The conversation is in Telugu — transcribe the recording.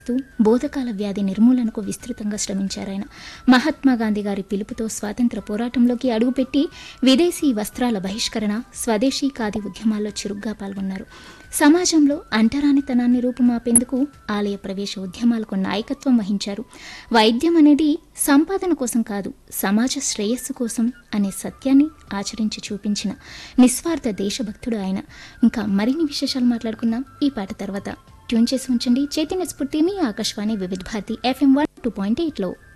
తూ బోధకాల వ్యాధి నిర్మూలనకు విస్తృతంగా శ్రమించారాయన మహాత్మా గాంధీ గారి పిలుపుతో స్వాతంత్ర పోరాటంలోకి అడుగుపెట్టి విదేశీ వస్త్రాల బహిష్కరణ స్వదేశీ ఖాదీ ఉద్యమాల్లో చురుగ్గా పాల్గొన్నారు సమాజంలో అంటరానితనాన్ని రూపుమాపేందుకు ఆలయ ప్రవేశ ఉద్యమాలకు నాయకత్వం వహించారు వైద్యం అనేది సంపాదన కోసం కాదు సమాజ శ్రేయస్సు కోసం అనే సత్యాన్ని ఆచరించి చూపించిన నిస్వార్థ దేశభక్తుడు ఆయన ఇంకా మరిన్ని విశేషాలు మాట్లాడుకుందాం ఈ పాట తర్వాత ట్యూన్ చేసి ఉంచండి చైతన్య స్ఫూర్తి మీ Akashvani Vividh Bharati FM one two point ఎయిట్లో